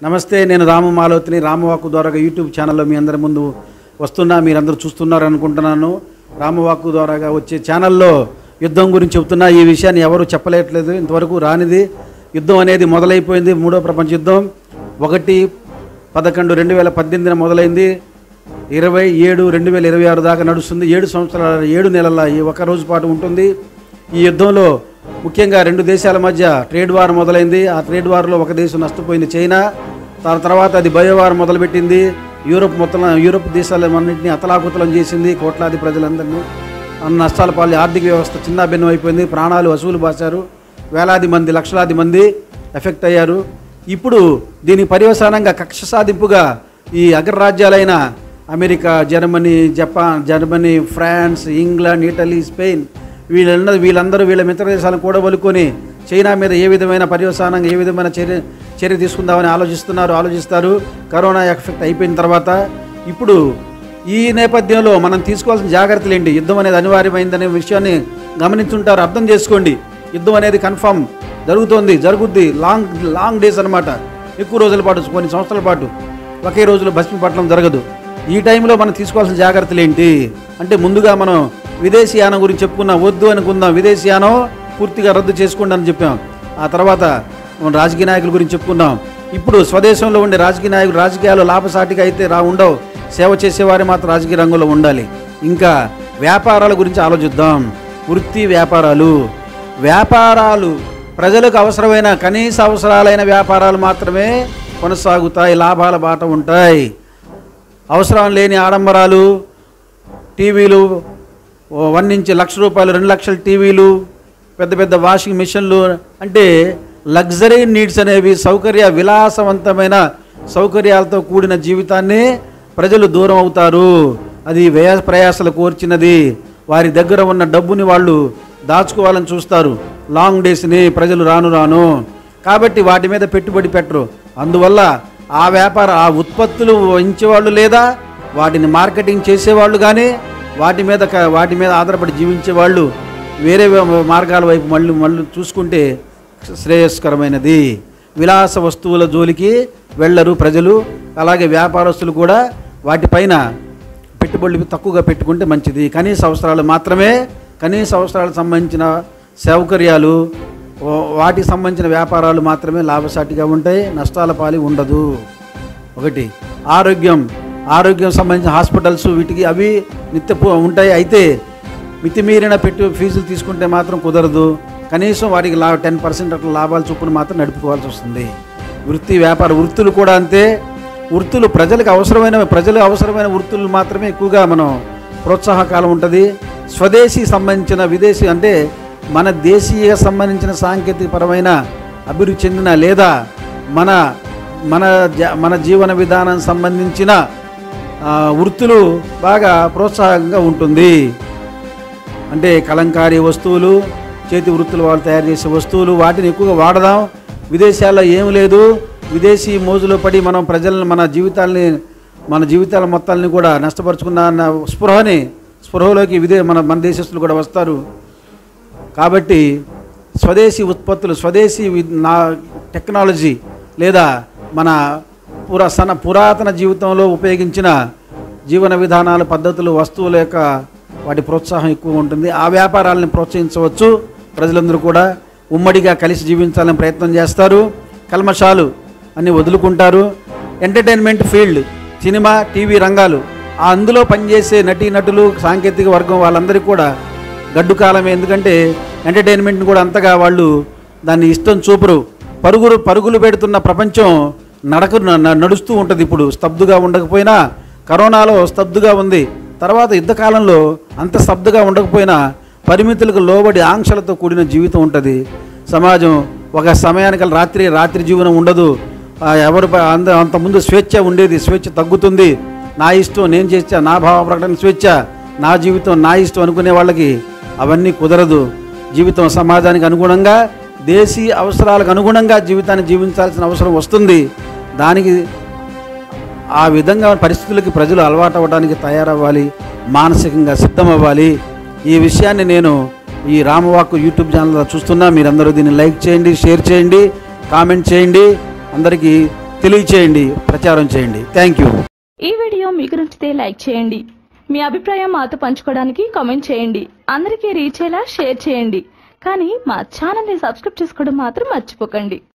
నమస్తే నేను రాము మాలోతిని రామవాకు ద్వారా యూట్యూబ్ ఛానల్లో మీ అందరి ముందు వస్తున్నా మీరందరూ చూస్తున్నారు అనుకుంటున్నాను రామవాకు ద్వారాగా వచ్చే ఛానల్లో యుద్ధం గురించి చెబుతున్నా ఈ విషయాన్ని ఎవరు చెప్పలేట్లేదు ఇంతవరకు రానిది యుద్ధం అనేది మొదలైపోయింది మూడో ప్రపంచ యుద్ధం ఒకటి పదకొండు రెండు వేల పద్దెనిమిదిన మొదలైంది ఇరవై ఏడు రెండు వేల ఇరవై ఆరు దాకా నడుస్తుంది ఏడు సంవత్సరాల ఏడు నెలల ఈ ఒక రోజు పాటు ఉంటుంది ఈ యుద్ధంలో ముఖ్యంగా రెండు దేశాల మధ్య ట్రేడ్ వార్ మొదలైంది ఆ ట్రేడ్ వార్లో ఒక దేశం నష్టపోయింది చైనా దాని తర్వాత అది బయో వార్ మొదలుపెట్టింది యూరోప్ మొత్తం యూరోప్ దేశాలన్నింటినీ అతలాకుతలం చేసింది కోట్లాది ప్రజలందరినీ అన్న నష్టాల పాలు ఆర్థిక వ్యవస్థ చిన్న భిన్నం అయిపోయింది ప్రాణాలు వసూలు బాశారు వేలాది మంది లక్షలాది మంది ఎఫెక్ట్ అయ్యారు ఇప్పుడు దీని పర్యవసానంగా కక్ష సాధింపుగా ఈ అగ్రరాజ్యాలైన America Germany Japan Germany France England Italy Spain వీళ్ళందరూ వీళ్ళందరూ వీళ్ళ మిత్ర దేశాలను కూడబలుకొని చైనా మీద ఏ విధమైన పర్యవసానంగా ఏ విధమైన చర్య చర్య తీసుకుందామని ఆలోచిస్తున్నారు ఆలోచిస్తారు కరోనా ఎఫెక్ట్ అయిపోయిన తర్వాత ఇప్పుడు ఈ నేపథ్యంలో మనం తీసుకోవాల్సిన జాగ్రత్తలు ఏంటి యుద్ధం అనేది అనివార్యమైందనే విషయాన్ని గమనించుంటారు అర్థం చేసుకోండి యుద్ధం అనేది కన్ఫర్మ్ జరుగుతోంది జరుగుద్ది లాంగ్ లాంగ్ డేస్ అనమాట ఎక్కువ రోజుల పాటు కొన్ని సంవత్సరాల పాటు ఒకే రోజులో భస్మి పట్టడం జరగదు ఈ టైంలో మనం తీసుకోవాల్సిన జాగ్రత్తలు ఏంటి అంటే ముందుగా మనం విదేశీయానం గురించి చెప్పుకున్నాం వద్దు అనుకుందాం విదేశీయానం పూర్తిగా రద్దు చేసుకోండి అని చెప్పాం ఆ తర్వాత మనం రాజకీయ నాయకుల గురించి చెప్పుకున్నాం ఇప్పుడు స్వదేశంలో ఉండే రాజకీయ నాయకులు రాజకీయాలు లాభసాటిగా అయితే రా ఉండవు సేవ చేసేవారు మాత్రం రాజకీయ రంగంలో ఉండాలి ఇంకా వ్యాపారాల గురించి ఆలోచిద్దాం వృత్తి వ్యాపారాలు వ్యాపారాలు ప్రజలకు అవసరమైన కనీస అవసరాలైన వ్యాపారాలు మాత్రమే కొనసాగుతాయి లాభాల బాట ఉంటాయి అవసరం లేని ఆడంబరాలు టీవీలు ఓ వన్ నుంచి లక్ష రూపాయలు రెండు లక్షల టీవీలు పెద్ద పెద్ద వాషింగ్ మిషన్లు అంటే లగ్జరీ నీడ్స్ అనేవి సౌకర్య విలాసవంతమైన సౌకర్యాలతో కూడిన జీవితాన్ని ప్రజలు దూరం అవుతారు అది వ్యయ ప్రయాసలు కోర్చినది వారి దగ్గర ఉన్న డబ్బుని వాళ్ళు దాచుకోవాలని చూస్తారు లాంగ్ డేస్ని ప్రజలు రాను రాను కాబట్టి వాటి మీద పెట్టుబడి పెట్టరు అందువల్ల ఆ వ్యాపార ఆ ఉత్పత్తులు వహించేవాళ్ళు లేదా వాటిని మార్కెటింగ్ చేసేవాళ్ళు కానీ వాటి మీద క- వాటి మీద ఆధారపడి జీవించే వాళ్ళు వేరే వ- మార్గాల వైపు మళ్ళీ మళ్ళీ చూసుకుంటే శ్రేయస్కరమైనది విలాస వస్తువుల జోలికి వెళ్ళరు ప్రజలు అలాగే వ్యాపారస్తులు కూడా వాటిపైన పెట్టుబడులు తక్కువగా పెట్టుకుంటే మంచిది కనీస అవసరాలు మాత్రమే కనీస అవసరాలకు సంబంధించిన సౌకర్యాలు ఓ- వాటికి సంబంధించిన వ్యాపారాలు మాత్రమే లాభసాటిగా ఉంటాయి నష్టాల పాలి ఉండదు ఒకటి ఆరోగ్యం ఆరోగ్యం సంబంధించిన హాస్పిటల్స్ వీటికి అవి నిత్య పు- ఉంటాయి అయితే మితిమీరిన పెట్టు ఫీజులు తీసుకుంటే మాత్రం కుదరదు కనీసం వాటికి లా టెన్ పర్సెంట్ అట్లా లాభాలు చొప్పున మాత్రం నడుపుకోవాల్సి వస్తుంది వృత్తి వ్యాపార వృత్తులు కూడా అంతే వృత్తులు ప్రజలకు అవసరమైన ప్రజలకు అవసరమైన వృత్తులు మాత్రమే ఎక్కువగా మనం ప్రోత్సాహకాలం ఉంటుంది స్వదేశీ సంబంధించిన విదేశీ అంటే మన దేశీయ సంబంధించిన సాంకేతిక పరమైన అభివృద్ధి చెందిన లేదా మన మన జ- మన జీవన విధానం సంబంధించిన ఆ, వృత్తులు బాగా ప్రోత్సాహంగా ఉంటుంది అంటే కలంకారీ వస్తువులు చేతి వృత్తులు వాళ్ళు తయారు చేసే వస్తువులు వాటిని ఎక్కువగా వాడదాం విదేశాల్లో ఏం లేదు విదేశీ మోజులో పడి మనం ప్రజలను మన జీవితాల్ని మన జీవితాల మొత్తాలని కూడా నష్టపరుచుకున్న అన్న స్పృహని స్పృహలోకి విదే మన మన దేశస్తులు కూడా వస్తారు కాబట్టి స్వదేశీ ఉత్పత్తులు స్వదేశీ వి- నా టెక్నాలజీ లేదా మన పురా సన పురాతన జీవితంలో ఉపయోగించిన జీవన విధానాలు పద్ధతులు వస్తువుల యొక్క వాటి ప్రోత్సాహం ఎక్కువ ఉంటుంది ఆ వ్యాపారాలను ప్రోత్సహించవచ్చు ప్రజలందరూ కూడా ఉమ్మడిగా కలిసి జీవించాలని ప్రయత్నం చేస్తారు కల్మషాలు అన్ని వదులుకుంటారు ఎంటర్టైన్మెంట్ ఫీల్డ్ సినిమా టీవీ రంగాలు ఆ అందులో పనిచేసే నటీ నటులు సాంకేతిక వర్గం వాళ్ళందరికీ కూడా గడ్డు కాలమే ఎందుకంటే ఎంటర్టైన్మెంట్ని కూడా అంతగా వాళ్ళు దాన్ని ఇష్టం చూపరు పరుగులు పరుగులు పెడుతున్న ప్రపంచం నడక న- న- నడుస్తూ ఉంటుంది ఇప్పుడు స్తబ్దుగా ఉండకపోయినా కరోనాలో స్తబ్దుగా ఉంది తర్వాత యుద్ధకాలంలో అంత స్తబ్దుగా ఉండకపోయినా పరిమితులకు లోబడి ఆంక్షలతో కూడిన జీవితం ఉంటుంది సమాజం ఒక సమయానికి రాత్రి రాత్రి జీవనం ఉండదు ఆ, ఎవరు ప- అంత అంతకుముందు స్వేచ్ఛ ఉండేది స్వేచ్ఛ తగ్గుతుంది నా ఇష్టం నేను చేస్తా నా భావ ప్రకటన స్వేచ్ఛ నా జీవితం నా ఇష్టం అనుకునే వాళ్ళకి అవన్నీ కుదరదు జీవితం సమాజానికి అనుగుణంగా దేశీ అవసరాలకు అనుగుణంగా జీవితాన్ని జీవించాల్సిన అవసరం వస్తుంది దానికి ఆ విధంగా పరిస్థితులకి ప్రజలు అలవాటు అవ్వడానికి తయారవ్వాలి మానసికంగా సిద్ధమవ్వాలి ఈ విషయాన్ని నేను ఈ రామవాక్ యూట్యూబ్ ఛానల్లో చూస్తున్నా మీరందరూ దీన్ని లైక్ చేయండి షేర్ చేయండి కామెంట్ చేయండి అందరికీ తెలియచేయండి ప్రచారం చేయండి థ్యాంక్ యూ ఈ వీడియో మీకు నచ్చితే లైక్ చేయండి మీ అభిప్రాయం మాతో పంచుకోవడానికి కామెంట్ చేయండి అందరికీ రీచ్ అయ్యేలా షేర్ చేయండి కానీ మా ఛానల్ని సబ్స్క్రైబ్ చేసుకోవడం మాత్రం మర్చిపోకండి